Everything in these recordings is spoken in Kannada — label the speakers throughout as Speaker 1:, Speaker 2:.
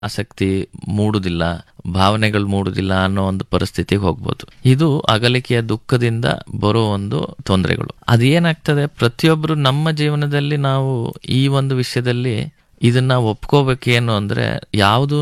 Speaker 1: ಆಸಕ್ತಿ ಮೂಡುದಿಲ್ಲ ಭಾವನೆಗಳು ಮೂಡುದಿಲ್ಲ ಅನ್ನೋ ಒಂದು ಪರಿಸ್ಥಿತಿಗೆ ಹೋಗ್ಬೋದು ಇದು ಅಗಲಿಕೆಯ ದುಃಖದಿಂದ ಬರೋ ಒಂದು ತೊಂದರೆಗಳು ಅದೇನಾಗ್ತದೆ ಪ್ರತಿಯೊಬ್ರು ನಮ್ಮ ಜೀವನದಲ್ಲಿ ನಾವು ಈ ಒಂದು ವಿಷಯದಲ್ಲಿ ಇದನ್ನ ಒಪ್ಕೋಬೇಕೇನು ಅಂದ್ರೆ ಯಾವುದೂ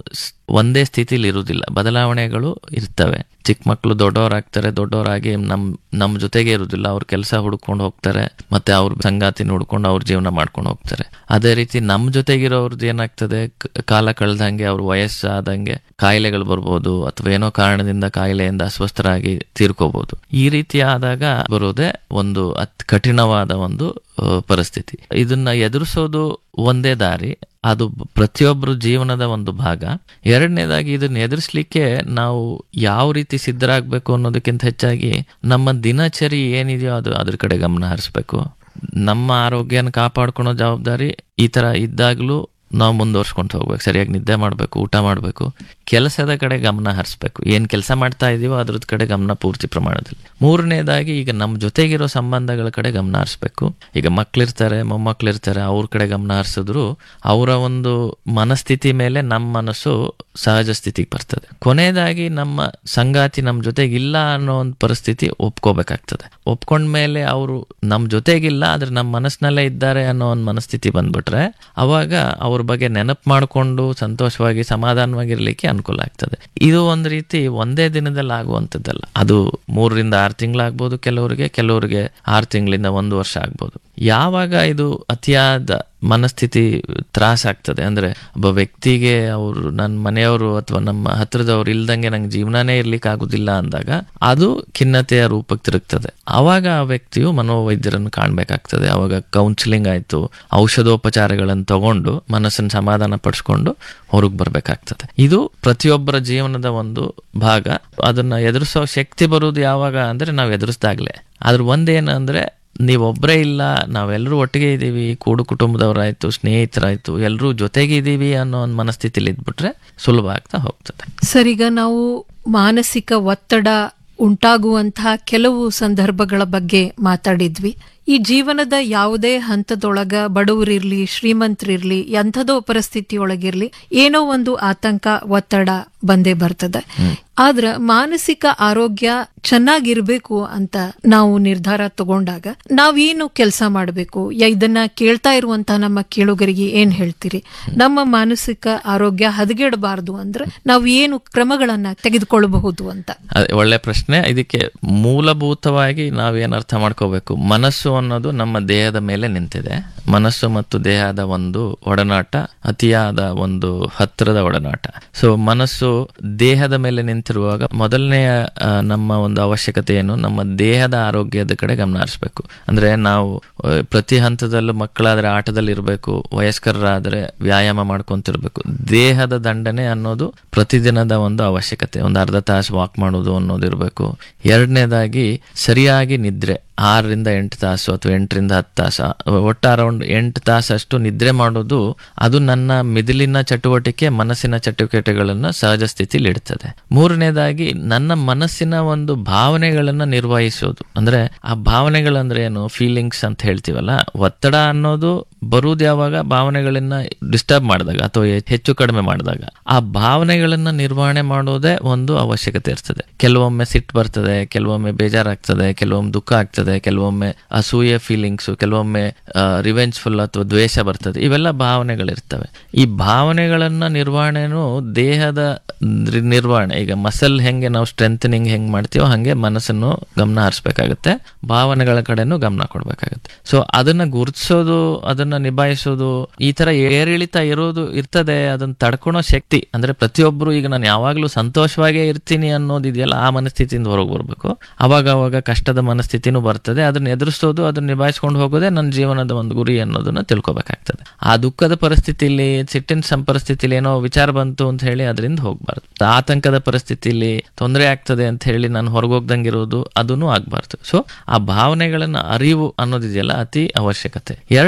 Speaker 1: ಒಂದೇ ಸ್ಥಿತಿಲಿ ಇರುವುದಿಲ್ಲ ಬದಲಾವಣೆಗಳು ಇರ್ತವೆ ಚಿಕ್ಕ ಮಕ್ಕಳು ದೊಡ್ಡವರಾಗ್ತಾರೆ ದೊಡ್ಡವರಾಗಿ ನಮ್ ನಮ್ಮ ಜೊತೆಗೆ ಇರುವುದಿಲ್ಲ ಅವ್ರ ಕೆಲಸ ಹುಡ್ಕೊಂಡು ಹೋಗ್ತಾರೆ ಮತ್ತೆ ಅವ್ರ ಸಂಗಾತಿನ ಹುಡ್ಕೊಂಡು ಅವ್ರ ಜೀವನ ಮಾಡ್ಕೊಂಡು ಹೋಗ್ತಾರೆ ಅದೇ ರೀತಿ ನಮ್ಮ ಜೊತೆಗಿರೋರ್ದು ಏನಾಗ್ತದೆ ಕ- ಕಾಲ ಕಳೆದಂಗೆ ಅವ್ರ ವಯಸ್ಸಾದಂಗೆ ಕಾಯಿಲೆಗಳು ಬರ್ಬೋದು ಅಥವಾ ಏನೋ ಕಾರಣದಿಂದ ಕಾಯಿಲೆಯಿಂದ ಅಸ್ವಸ್ಥರಾಗಿ ತೀರ್ಕೋಬಹುದು ಈ ರೀತಿ ಆದಾಗ ಬರೋದೇ ಒಂದು ಅತ್ ಕಠಿಣವಾದ ಒಂದು ಆ, ಪರಿಸ್ಥಿತಿ ಇದನ್ನ ಎದುರಿಸೋದು ಒಂದೇ ದಾರಿ ಅದು ಪ್ರತಿಯೊಬ್ಬರು ಜೀವನದ ಒಂದು ಭಾಗ ಎರಡನೇದಾಗಿ ಇದನ್ನ ಎದುರಿಸ್ಲಿಕ್ಕೆ ನಾವು ಯಾವ ರೀತಿ ಸಿದ್ಧರಾಗಬೇಕು ಅನ್ನೋದಕ್ಕಿಂತ ಹೆಚ್ಚಾಗಿ ನಮ್ಮ ದಿನಚರಿ ಏನಿದೆಯೋ ಅದು ಅದ್ರ ಕಡೆ ಗಮನ ಹರಿಸ್ಬೇಕು ನಮ್ಮ ಆರೋಗ್ಯನ ಕಾಪಾಡ್ಕೊಳೋ ಜವಾಬ್ದಾರಿ ಈ ತರ ಇದ್ದಾಗಲೂ ನಾವು ಮುಂದುವರ್ಸ್ಕೊಂತ ಹೋಗ್ಬೇಕು ಸರಿಯಾಗಿ ನಿದ್ದೆ ಮಾಡಬೇಕು ಊಟ ಮಾಡಬೇಕು ಕೆಲಸದ ಕಡೆ ಗಮನ ಹರಿಸ್ಬೇಕು ಏನ್ ಕೆಲಸ ಮಾಡ್ತಾ ಇದೀವೋ ಅದ್ರದ್ ಕಡೆ ಗಮನ ಪೂರ್ತಿ ಪ್ರಮಾಣದಲ್ಲಿ ಮೂರನೇದಾಗಿ ಈಗ ನಮ್ಮ ಜೊತೆಗಿರೋ ಸಂಬಂಧಗಳ ಕಡೆ ಗಮನ ಹರಿಸ್ಬೇಕು ಈಗ ಮಕ್ಳಿರ್ತಾರೆ ಮೊಮ್ಮಕ್ಳಿರ್ತಾರೆ ಅವ್ರ ಕಡೆ ಗಮನ ಹರಿಸಿದ್ರು ಅವರ ಒಂದು ಮನಸ್ಥಿತಿ ಮೇಲೆ ನಮ್ಮ ಮನಸ್ಸು ಸಹಜ ಸ್ಥಿತಿಗೆ ಬರ್ತದೆ ಕೊನೆಯದಾಗಿ ನಮ್ಮ ಸಂಗಾತಿ ನಮ್ಮ ಜೊತೆಗಿಲ್ಲ ಅನ್ನೋ ಒಂದು ಪರಿಸ್ಥಿತಿ ಒಪ್ಕೋಬೇಕಾಗ್ತದೆ ಒಪ್ಕೊಂಡ್ಮೇಲೆ ಅವರು ನಮ್ಮ ಜೊತೆಗಿಲ್ಲ ಆದ್ರೆ ನಮ್ಮ ಮನಸ್ಸಿನಲ್ಲೇ ಇದ್ದಾರೆ ಅನ್ನೋ ಒಂದು ಮನಸ್ಥಿತಿ ಬಂದ್ಬಿಟ್ರೆ ಅವಾಗ ಅವ್ರ ಬಗ್ಗೆ ನೆನಪು ಮಾಡಿಕೊಂಡು ಸಂತೋಷವಾಗಿ ಸಮಾಧಾನವಾಗಿರ್ಲಿಕ್ಕೆ ಅನುಕೂಲ ಆಗ್ತದೆ ಇದು ಒಂದು ರೀತಿ ಒಂದೇ ದಿನದಲ್ಲಿ ಆಗುವಂಥದ್ದಲ್ಲ ಅದು ಮೂರರಿಂದ ಆರು ತಿಂಗಳಾಗ್ಬೋದು ಕೆಲವರಿಗೆ ಕೆಲವರಿಗೆ ಆರು ತಿಂಗಳಿಂದ ಒಂದು ವರ್ಷ ಆಗ್ಬೋದು ಯಾವಾಗ ಇದು ಅತಿಯಾದ ಮನಸ್ಥಿತಿ ತ್ರಾಸ ಆಗ್ತದೆ ಅಂದ್ರೆ ಒಬ್ಬ ವ್ಯಕ್ತಿಗೆ ಅವರು ನನ್ನ ಮನೆಯವರು ಅಥವಾ ನಮ್ಮ ಹತ್ರದವ್ರು ಇಲ್ದಂಗೆ ನಂಗೆ ಜೀವನನೇ ಇರ್ಲಿಕ್ಕೆ ಆಗುದಿಲ್ಲ ಅಂದಾಗ ಅದು ಖಿನ್ನತೆಯ ರೂಪಕ್ಕೆ ತಿರುಗ್ತದೆ ಅವಾಗ ಆ ವ್ಯಕ್ತಿಯು ಮನೋವೈದ್ಯರನ್ನು ಕಾಣ್ಬೇಕಾಗ್ತದೆ ಅವಾಗ ಕೌನ್ಸಿಲಿಂಗ್ ಆಯ್ತು ಔಷಧೋಪಚಾರಗಳನ್ನು ತಗೊಂಡು ಮನಸ್ಸನ್ನು ಸಮಾಧಾನ ಪಡಿಸ್ಕೊಂಡು ಹೊರಗೆ ಬರ್ಬೇಕಾಗ್ತದೆ ಇದು ಪ್ರತಿಯೊಬ್ಬರ ಜೀವನದ ಒಂದು ಭಾಗ ಅದನ್ನ ಎದುರಿಸೋ ಶಕ್ತಿ ಬರುವುದು ಯಾವಾಗ ಅಂದ್ರೆ ನಾವು ಎದುರಿಸ್ದಾಗ್ಲೆ ಅದ್ರ ಒಂದೇನಂದ್ರೆ ನೀವೊಬ್ಬರೇ ಇಲ್ಲ ನಾವೆಲ್ಲರೂ ಒಟ್ಟಿಗೆ ಇದ್ದೀವಿ ಕೂಡು ಕುಟುಂಬದವರಾಯ್ತು ಸ್ನೇಹಿತರಾಯ್ತು ಎಲ್ಲರೂ ಜೊತೆಗೆ ಇದ್ದೀವಿ ಅನ್ನೋ ಒಂದು ಮನಸ್ಥಿತಿಲಿ ಇದ್ಬಿಟ್ರೆ ಸುಲಭ ಆಗ್ತಾ ಹೋಗ್ತದೆ
Speaker 2: ಸರಿಗ ನಾವು ಮಾನಸಿಕ ಒತ್ತಡ ಉಂಟಾಗುವಂತಹ ಕೆಲವು ಸಂದರ್ಭಗಳ ಬಗ್ಗೆ ಮಾತಾಡಿದ್ವಿ ಈ ಜೀವನದ ಯಾವುದೇ ಹಂತದೊಳಗ ಬಡವರಿರ್ಲಿ ಶ್ರೀಮಂತರಿರ್ಲಿ ಎಂಥದೋ ಪರಿಸ್ಥಿತಿಯೊಳಗಿರ್ಲಿ ಏನೋ ಒಂದು ಆತಂಕ ಒತ್ತಡ ಬಂದೇ ಬರ್ತದೆ ಆದ್ರ ಮಾನಸಿಕ ಆರೋಗ್ಯ ಚೆನ್ನಾಗಿರ್ಬೇಕು ಅಂತ ನಾವು ನಿರ್ಧಾರ ತಗೊಂಡಾಗ ನಾವೇನು ಕೆಲಸ ಮಾಡಬೇಕು ಇದನ್ನ ಕೇಳ್ತಾ ಇರುವಂತಹ ನಮ್ಮ ಕೇಳುಗರಿಗೆ ಏನ್ ಹೇಳ್ತೀರಿ ನಮ್ಮ ಮಾನಸಿಕ ಆರೋಗ್ಯ ಹದಗೆಡಬಾರದು ಅಂದ್ರೆ ನಾವು ಏನು ಕ್ರಮಗಳನ್ನ ತೆಗೆದುಕೊಳ್ಳಬಹುದು ಅಂತ
Speaker 1: ಅದೇ ಒಳ್ಳೆ ಪ್ರಶ್ನೆ ಇದಕ್ಕೆ ಮೂಲಭೂತವಾಗಿ ನಾವೇನು ಅರ್ಥ ಮಾಡ್ಕೋಬೇಕು ಮನಸ್ಸು ಅನ್ನೋದು ನಮ್ಮ ದೇಹದ ಮೇಲೆ ನಿಂತಿದೆ ಮನಸ್ಸು ಮತ್ತು ದೇಹದ ಒಂದು ಒಡನಾಟ ಅತಿಯಾದ ಒಂದು ಹತ್ತಿರದ ಒಡನಾಟ ಸೊ ಮನಸ್ಸು ದೇಹದ ಮೇಲೆ ನಿಂತಿರುವಾಗ ಮೊದಲನೆಯ ಆ, ನಮ್ಮ ಒಂದು ಅವಶ್ಯಕತೆ ಏನು ನಮ್ಮ ದೇಹದ ಆರೋಗ್ಯದ ಕಡೆ ಗಮನ ಹರಿಸ್ಬೇಕು ಅಂದ್ರೆ ನಾವು ಆ, ಪ್ರತಿ ಹಂತದಲ್ಲೂ ಮಕ್ಕಳಾದ್ರೆ ಆಟದಲ್ಲಿ ಇರಬೇಕು ವಯಸ್ಕರಾದ್ರೆ ವ್ಯಾಯಾಮ ಮಾಡ್ಕೊಂತಿರ್ಬೇಕು ದೇಹದ ದಂಡನೆ ಅನ್ನೋದು ಪ್ರತಿದಿನದ ಒಂದು ಅವಶ್ಯಕತೆ ಒಂದು ಅರ್ಧ ತಾಸು ವಾಕ್ ಮಾಡೋದು ಅನ್ನೋದು ಇರಬೇಕು ಎರಡನೇದಾಗಿ ಸರಿಯಾಗಿ ನಿದ್ರೆ ಆರರಿಂದ ಎಂಟು ತಾಸು ಅಥವಾ ಎಂಟರಿಂದ ಹತ್ತು ತಾಸು ಒಟ್ಟು ಅರೌಂಡ್ ಎಂಟು ತಾಸಷ್ಟು ನಿದ್ರೆ ಮಾಡೋದು ಅದು ನನ್ನ ಮಿದಿಲಿನ ಚಟುವಟಿಕೆ ಮನಸ್ಸಿನ ಚಟುವಟಿಕೆಗಳನ್ನ ಸಹಜ ಸ್ಥಿತಿಲಿ ಇಡ್ತದೆ ಮೂರನೇದಾಗಿ ನನ್ನ ಮನಸ್ಸಿನ ಒಂದು ಭಾವನೆಗಳನ್ನ ನಿರ್ವಹಿಸೋದು ಅಂದ್ರೆ ಆ ಭಾವನೆಗಳಂದ್ರೆ ಏನು ಫೀಲಿಂಗ್ಸ್ ಅಂತ ಹೇಳ್ತೀವಲ್ಲ ಒತ್ತಡ ಅನ್ನೋದು ಬರುವುದು ಯಾವಾಗ ಭಾವನೆಗಳನ್ನ ಡಿಸ್ಟರ್ಬ್ ಮಾಡಿದಾಗ ಅಥವಾ ಹೆಚ್ಚು ಕಡಿಮೆ ಮಾಡಿದಾಗ ಆ ಭಾವನೆಗಳನ್ನ ನಿರ್ವಹಣೆ ಮಾಡೋದೇ ಒಂದು ಅವಶ್ಯಕತೆ ಇರ್ತದೆ ಕೆಲವೊಮ್ಮೆ ಸಿಟ್ಟು ಬರ್ತದೆ ಕೆಲವೊಮ್ಮೆ ಬೇಜಾರಾಗ್ತದೆ ಕೆಲವೊಮ್ಮೆ ದುಃಖ ಆಗ್ತದೆ ಕೆಲವೊಮ್ಮೆ ಅಸೂಯೆ ಫೀಲಿಂಗ್ಸ್ ಕೆಲವೊಮ್ಮೆ ರಿವೆಂಜ್ಫುಲ್ ಅಥವಾ ದ್ವೇಷ ಬರ್ತದೆ ಇವೆಲ್ಲ ಭಾವನೆಗಳಿರ್ತವೆ ಈ ಭಾವನೆಗಳನ್ನ ನಿರ್ವಹಣೆನು ದೇಹದ ನಿ- ನಿರ್ವಹಣೆ ಈಗ ಮಸಲ್ ಹೆಂಗೆ ನಾವು ಸ್ಟ್ರೆಂಥನಿಂಗ್ ಹೆಂಗ್ ಮಾಡ್ತೀವೋ ಹಂಗೆ ಮನಸ್ಸನ್ನು ಗಮನ ಹರಿಸ್ಬೇಕಾಗತ್ತೆ ಭಾವನೆಗಳ ಕಡೆನೂ ಗಮನ ಕೊಡ್ಬೇಕಾಗತ್ತೆ ಸೊ ಅದನ್ನ ಗುರುತಿಸೋದು ಅದನ್ನ ನಿಭಾಯಿಸೋದು ಈ ತರ ಏರಿಳಿತ ಇರೋದು ಇರ್ತದೆ ಅದನ್ನ ತಡ್ಕೊಳೋ ಶಕ್ತಿ ಅಂದ್ರೆ ಪ್ರತಿಯೊಬ್ರು ಈಗ ನಾನು ಯಾವಾಗ್ಲೂ ಸಂತೋಷವಾಗೇ ಇರ್ತೀನಿ ಅನ್ನೋದಿದೆಯಲ್ಲ ಆ ಮನಸ್ಥಿತಿಯಿಂದ ಹೊರಗೆ ಬರ್ಬೇಕು ಅವಾಗ ಅವಾಗ ಕಷ್ಟದ ಮನಸ್ಥಿತಿನೂ ಬರ್ತದೆ ಅದನ್ನ ಎದುರಿಸೋದು ಅದನ್ನ ನಿಭಾಯಿಸ್ಕೊಂಡು ಹೋಗೋದೇ ನನ್ನ ಜೀವನದ ಒಂದು ಗುರಿ ಅನ್ನೋದನ್ನ ತಿಳ್ಕೊಬೇಕಾಗ್ತದೆ ಆ ದುಃಖದ ಪರಿಸ್ಥಿತಿಲಿ ಸಿಟ್ಟಿನ ಸಂ ಪರಿಸ್ಥಿತಿಲಿ ಏನೋ ವಿಚಾರ ಬಂತು ಅಂತ ಹೇಳಿ ಅದರಿಂದ ಹೋಗ್ಬಾರ್ದು ಆತಂಕದ ಪರಿಸ್ಥಿತಿಲಿ ತೊಂದರೆ ಆಗ್ತದೆ ಅಂತ ಹೇಳಿ ನಾನು ಹೊರಗೋಗ್ದಂಗಿರೋದು ಅದೂ ಆಗ್ಬಾರ್ದು ಸೊ ಆ ಭಾವನೆಗಳನ್ನ ಅರಿವು ಅನ್ನೋದಿದೆಯಲ್ಲ ಅತಿ ಅವಶ್ಯಕತೆ ಎರಡನೇದಾಗಿ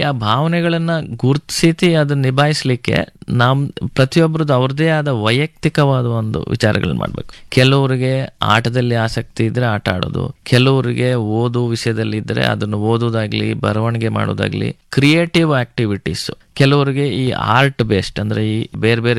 Speaker 1: ಆ ಭಾವನೆಗಳನ್ನ ಗುರುತಿಸಿ ಅದನ್ನ ನಿಭಾಯಿಸ್ಲಿಕ್ಕೆ ನಮ್ ಪ್ರತಿಯೊಬ್ಬರದ್ದು ಅವ್ರದೇ ಆದ ವೈಯಕ್ತಿಕವಾದ ಒಂದು ವಿಚಾರಗಳನ್ನ ಮಾಡ್ಬೇಕು ಕೆಲವರಿಗೆ ಆಟದಲ್ಲಿ ಆಸಕ್ತಿ ಇದ್ರೆ ಆಟ ಆಡೋದು ಕೆಲವರಿಗೆ ಓದು ವಿಷಯದಲ್ಲಿ ಇದ್ರೆ ಅದನ್ನು ಓದೋದಾಗ್ಲಿ ಬರವಣಿಗೆ ಮಾಡೋದಾಗ್ಲಿ ಕ್ರಿಯೇಟಿವ್ ಆಕ್ಟಿವಿಟೀಸ್ ಕೆಲವರಿಗೆ ಈ ಆರ್ಟ್ ಬೇಸ್ಡ್ ಅಂದ್ರೆ ಈ ಬೇರೆ ಬೇರೆ